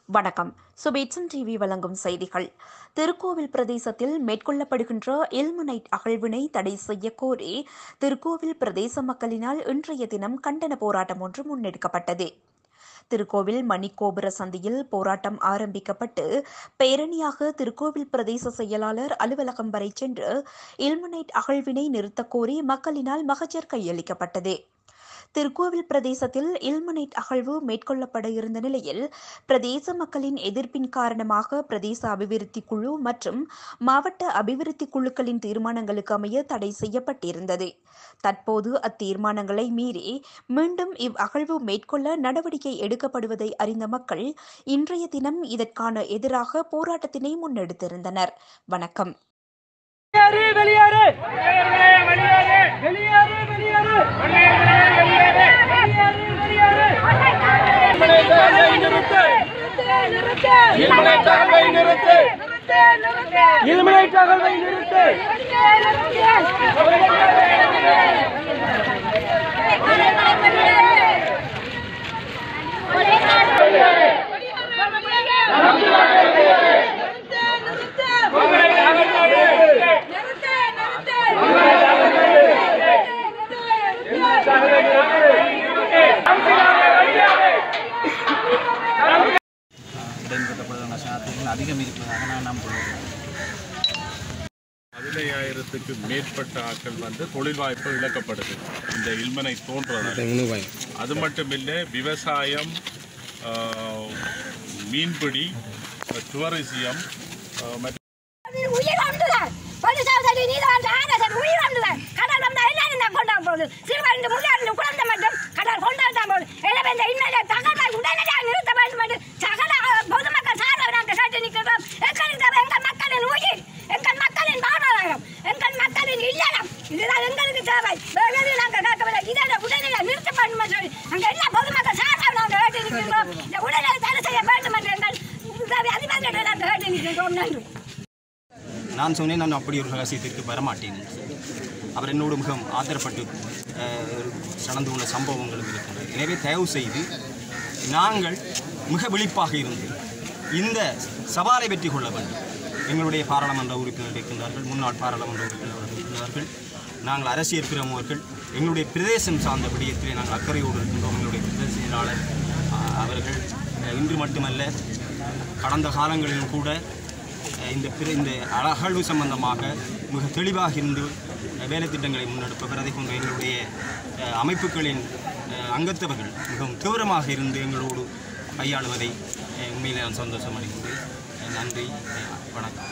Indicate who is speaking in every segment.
Speaker 1: வணக்கம் சுபேட்சன் டிவி வழங்கும் செய்திகள் திருக்கோவில் பிரதேசத்தில் மேற்கொள்ளப்படுகின்ற இல்மனைட் அகழ்வினை தடை செய்ய கோரி திருக்கோவில் பிரதேச மக்களினால் இன்றைய தினம் கண்டன போராட்டம் ஒன்று முன்னெடுக்கப்பட்டது திருக்கோவில் மணிக்கோபுர சந்தியில் போராட்டம் ஆரம்பிக்கப்பட்டு பேரணியாக திருக்கோவில் பிரதேச செயலாளர் அலுவலகம் வரை சென்று இல்மனைட் அகழ்வினை நிறுத்தக் கோரி மக்களினால் மகஜர் கையளிக்கப்பட்டது திருக்கோவில் பிரதேசத்தில் இல்மனைட் அகழ்வு மேற்கொள்ளப்பட இருந்த நிலையில் பிரதேச மக்களின் எதிர்ப்பின் காரணமாக பிரதேச அபிவிருத்தி குழு மற்றும் மாவட்ட அபிவிருத்தி குழுக்களின் தீர்மானங்களுக்கு அமைய தடை செய்யப்பட்டிருந்தது தற்போது அத்தீர்மானங்களை மீறி மீண்டும் இவ் அகழ்வு மேற்கொள்ள நடவடிக்கை எடுக்கப்படுவதை அறிந்த மக்கள் இன்றைய தினம் இதற்கான எதிராக போராட்டத்தினை முன்னெடுத்திருந்தனர் வணக்கம்
Speaker 2: வெளியேறு வெளியேறு வெளியேறு வெளியேறு வெளியேறு இல்மனைட் அகழ்வை நிறுத்து இல்மனைட் அகழ்வை நிறுத்து
Speaker 3: இடைநிறுத்தப்படுவதற்கான சாத்தியங்கள் அதிகம் இருப்பதாக நான் நம்புகிறேன்
Speaker 4: பதினையாயிரத்துக்கு மேற்பட்ட ஆட்கள் வந்து தொழில் வாய்ப்பு இழக்கப்படுது இந்த இல்மனை தோன்றது அது மட்டுமில்லை விவசாயம் ஆஹ், மீன்பிடி டூரிசியம் மற்றும்
Speaker 5: உயிர் வாழ்ந்துதான் பொலிசார் சரி நீதான் ஆன சரி உயிர் வாழ்ந்துதான் கடல் வந்தா எல்லாரும் நான் கொண்டாட போகுது சிறுவன் முதியோர் குழந்தை மட்டும் கடல் கொண்டாட போகுது எனவே இந்த இன்னொரு தகவலை உடனடியாக நிறுத்த வேண்டும் என்று சகல பொதுமக்கள் சார்பில் நாங்கள் கேட்டு நிற்கிறோம் எங்களுக்கு தேவை எங்கள் மக்களின் உயிர் எங்கள் மக்களின் வாழ்வாதாரம் எங்கள் மக்களின் இல்லறம் இதுதான் எங்களுக்கு தேவை வேறு நாங்கள் கேட்கவில்லை இதை உடனடியாக நிறுத்த வேண்டும் என்று சொல்லி நாங்கள் எல்லா பொதுமக்கள் சார்பில் நாங்கள் கேட்டு நிற்கிறோம் இதை உடனே தடை செய்ய வேண்டும் என்று எங்கள் அதிபதியிடம் நாங்கள் கேட்டு நிற்கிறோம் நன்றி
Speaker 3: நான் சொன்னேன் நான் அப்படி ஒரு ரகசியத்திற்கு வரமாட்டேன் அவர் என்னோடு மிகவும் ஆதரப்பட்டு அஹ், நடந்து கொண்ட சம்பவங்களும் இருக்கின்றன எனவே தயவு செய்து நாங்கள் மிக விழிப்பாக இருந்து இந்த சவாலை வெற்றி கொள்ள வேண்டும் எங்களுடைய பாராளுமன்ற உறுப்பினர் இருக்கின்றார்கள் முன்னாள் பாராளுமன்ற உறுப்பினர்கள் இருக்கின்றார்கள் நாங்கள் அரசியல் பிரமுகர்கள் எங்களுடைய பிரதேசம் சார்ந்த விடயத்திலே நாங்கள் அக்கறையோடு இருக்கின்றோம் எங்களுடைய பிரதேச செயலாளர் அஹ், அவர்கள் அஹ், இன்று மட்டுமல்ல கடந்த காலங்களிலும் கூட அஹ் இந்த பிற இந்த அகழ்வு சம்பந்தமாக மிக தெளிவாக இருந்து அஹ் வேலை திட்டங்களை முன்னெடுப்பவர் அதை கொண்டு எங்களுடைய அஹ், அமைப்புகளின் அஹ், அங்கத்தவர்கள் மிகவும் தீவிரமாக இருந்து எங்களோடு கையாளுவதை அஹ், உண்மையிலே நான் சந்தோஷம் அடைகின்றேன் அஹ் நன்றி அஹ் வணக்கம்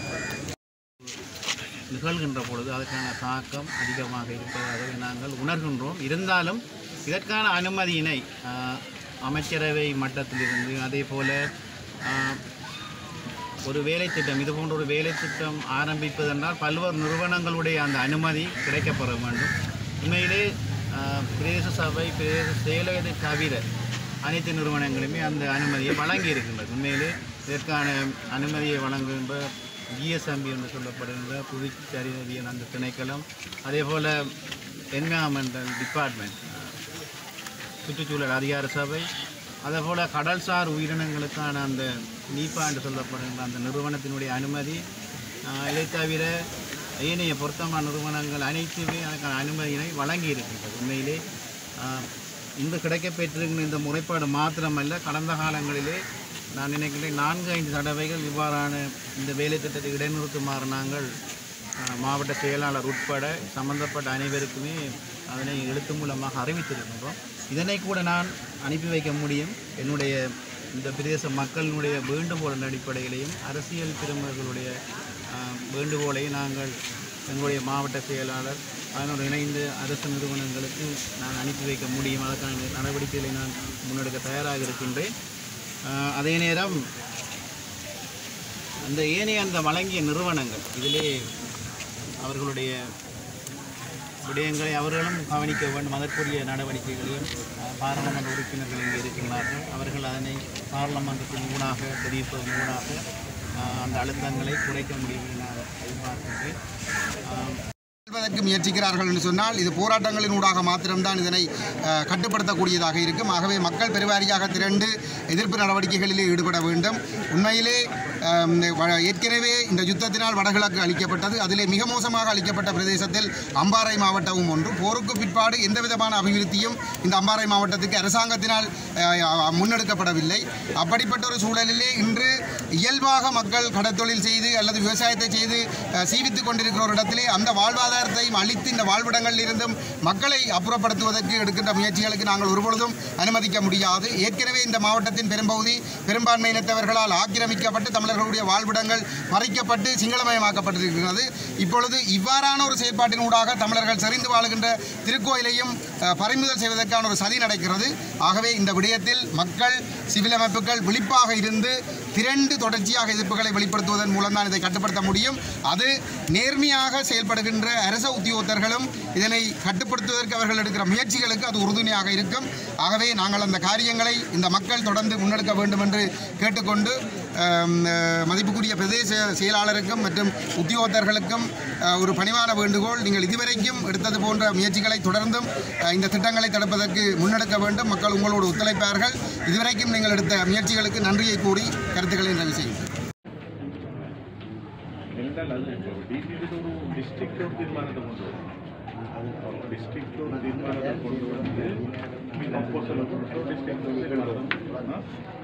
Speaker 6: நிகழ்கின்ற பொழுது அதற்கான தாக்கம் அதிகமாக இருப்பதாக நாங்கள் உணர்கின்றோம் இருந்தாலும் இதற்கான அனுமதியினை ஆஹ், அமைச்சரவை மட்டத்திலிருந்து அதே போல ஆஹ், ஒரு வேலை திட்டம் இது போன்ற ஒரு வேலை திட்டம் ஆரம்பிப்பதென்றால் பல்வேறு நிறுவனங்களுடைய அந்த அனுமதி கிடைக்கப்பெற வேண்டும் உண்மையிலே ஆஹ், பிரதேச சபை பிரதேச செயலகத்தை தவிர அனைத்து நிறுவனங்களுமே அந்த அனுமதியை வழங்கி இருக்கின்றது உண்மையிலே இதற்கான அனுமதியை வழங்குகின்ற ஜிஎஸ்எம்பி என்று சொல்லப்படுகின்ற புதுச்சேரியவியல் அந்த திணைக்களம் அதே போல் என்விரான்மெண்டல் டிபார்ட்மெண்ட் சுற்றுச்சூழல் அதிகார சபை அதேபோல் கடல்சார் உயிரினங்களுக்கான அந்த நீப்பா என்று சொல்லப்படுகின்ற அந்த நிறுவனத்தினுடைய அனுமதி ஆஹ், இதை தவிர ஏனைய பொருத்தமான நிறுவனங்கள் அனைத்துமே அதற்கான அனுமதியினை வழங்கி இருக்கின்றது உண்மையிலே ஆஹ், இந்த கிடைக்கப்பெற்றிருக்கின்ற இந்த முறைப்பாடு மாத்திரமல்ல கடந்த காலங்களிலே நான் நினைக்கிறேன் நான்கு ஐந்து தடவைகள் இவ்வாறான இந்த வேலை திட்டத்தை இடைநிறுத்துமாறு நாங்கள் ஆஹ், மாவட்ட செயலாளர் உட்பட சம்பந்தப்பட்ட அனைவருக்குமே அதனை எழுத்து மூலமாக அறிவித்திருக்கின்றோம் இதனை கூட நான் அனுப்பி வைக்க முடியும் என்னுடைய இந்த பிரதேச மக்களினுடைய வேண்டுகோளின் அடிப்படையிலையும் அரசியல் பிரமுகர்களுடைய ஆஹ், வேண்டுகோளை நாங்கள் எங்களுடைய மாவட்ட செயலாளர் அதனோடு இணைந்து அரசு நிறுவனங்களுக்கு நான் அனுப்பி வைக்க முடியும் அதற்கான நடவடிக்கைகளை நான் முன்னெடுக்க தயாராக இருக்கின்றேன் ஆஹ், அதே நேரம் அந்த ஏனைய அந்த வழங்கிய நிறுவனங்கள் இதிலே அவர்களுடைய விடயங்களை அவர்களும் கவனிக்க வேண்டும் அதற்குரிய நடவடிக்கைகளையும் அஹ், பாராளுமன்ற உறுப்பினர்கள் இங்கே இருக்கின்றார்கள் அவர்கள் அதனை பாராளுமன்றத்தின் ஊடாக தெரிவிப்பதன் ஊடாக அஹ், அந்த அழுத்தங்களை குறைக்க முடியும் என நான் எதிர்பார்க்கின்றேன் ஆம்,
Speaker 7: செய்வதற்கு முயற்சிக்கிறார்கள் என்று சொன்னால் இது போராட்டங்களின் ஊடாக மாத்திரம்தான் இதனை அஹ், கட்டுப்படுத்தக்கூடியதாக இருக்கும் ஆகவே மக்கள் பெருவாரியாக திரண்டு எதிர்ப்பு நடவடிக்கைகளிலே ஈடுபட வேண்டும் உண்மையிலே அம், வ- ஏற்கனவே இந்த யுத்தத்தினால் வடகிழக்கு அளிக்கப்பட்டது அதிலே மிக மோசமாக அளிக்கப்பட்ட பிரதேசத்தில் அம்பாறை மாவட்டமும் ஒன்று போருக்கு பிற்பாடு எந்த விதமான அபிவிருத்தியும் இந்த அம்பாறை மாவட்டத்துக்கு அரசாங்கத்தினால் அஹ், முன்னெடுக்கப்படவில்லை அப்படிப்பட்ட ஒரு சூழலிலே இன்று இயல்பாக மக்கள் கடத்தொழில் செய்து அல்லது விவசாயத்தை செய்து அஹ், சீவித்துக் கொண்டிருக்கிற ஒரு இடத்திலே அந்த வாழ்வாதாரத்தையும் அளித்து இந்த வாழ்விடங்களில் இருந்தும் மக்களை அப்புறப்படுத்துவதற்கு எடுக்கின்ற முயற்சிகளுக்கு நாங்கள் ஒருபொழுதும் அனுமதிக்க முடியாது ஏற்கனவே இந்த மாவட்டத்தின் பெரும்பகுதி பெரும்பான்மையினத்தவர்களால் ஆக்கிரமிக்கப்பட்டு தமிழர்களுடைய வாழ்விடங்கள் பறிக்கப்பட்டு சிங்களமயமாக்கப்பட்டிருக்கிறது இப்பொழுது இவ்வாறான ஒரு செயற்பாட்டின் ஊடாக தமிழர்கள் செறிந்து வாழுகின்ற திருக்கோயிலையும் அஹ், பறிமுதல் செய்வதற்கான ஒரு சதி நடக்கிறது ஆகவே இந்த விடயத்தில் மக்கள் சிவில் அமைப்புகள் விழிப்பாக இருந்து திரண்டு தொடர்ச்சியாக எதிர்ப்புகளை வெளிப்படுத்துவதன் மூலம் தான் இதை கட்டுப்படுத்த முடியும் அது நேர்மையாக செயல்படுகின்ற அரச உத்தியோகத்தர்களும் இதனை கட்டுப்படுத்துவதற்கு அவர்கள் எடுக்கிற முயற்சிகளுக்கு அது உறுதுணையாக இருக்கும் ஆகவே நாங்கள் அந்த காரியங்களை இந்த மக்கள் தொடர்ந்து முன்னெடுக்க வேண்டும் என்று கேட்டுக்கொண்டு ஆம், அஹ், மதிப்புக்குரிய பிரதேச செயலாளருக்கும் மற்றும் உத்தியோகத்தர்களுக்கும் அஹ், ஒரு பணிவான வேண்டுகோள் நீங்கள் இதுவரைக்கும் எடுத்தது போன்ற முயற்சிகளை தொடர்ந்தும் அஹ், இந்த திட்டங்களை தடுப்பதற்கு முன்னெடுக்க வேண்டும் மக்கள் உங்களோடு ஒத்துழைப்பார்கள் இதுவரைக்கும் நீங்கள் எடுத்த முயற்சிகளுக்கு நன்றியை கூறி கருத்துக்களை நிறைவு செய்யும்
Speaker 4: എന്തായാലും അത് ഇപ്പോൾ ഡി സി ഒരു ഡിസ്ട്രിക്റ്റ് ഒരു തീരുമാനത്തെ കൊണ്ടുവരും ഡിസ്ട്രിക്റ്റ് ഒരു തീരുമാനത്തെ കൊണ്ടുവന്ന് പ്രപ്പോസൽ ഡിസ്ട്രിക്റ്റ് തീരുമാനം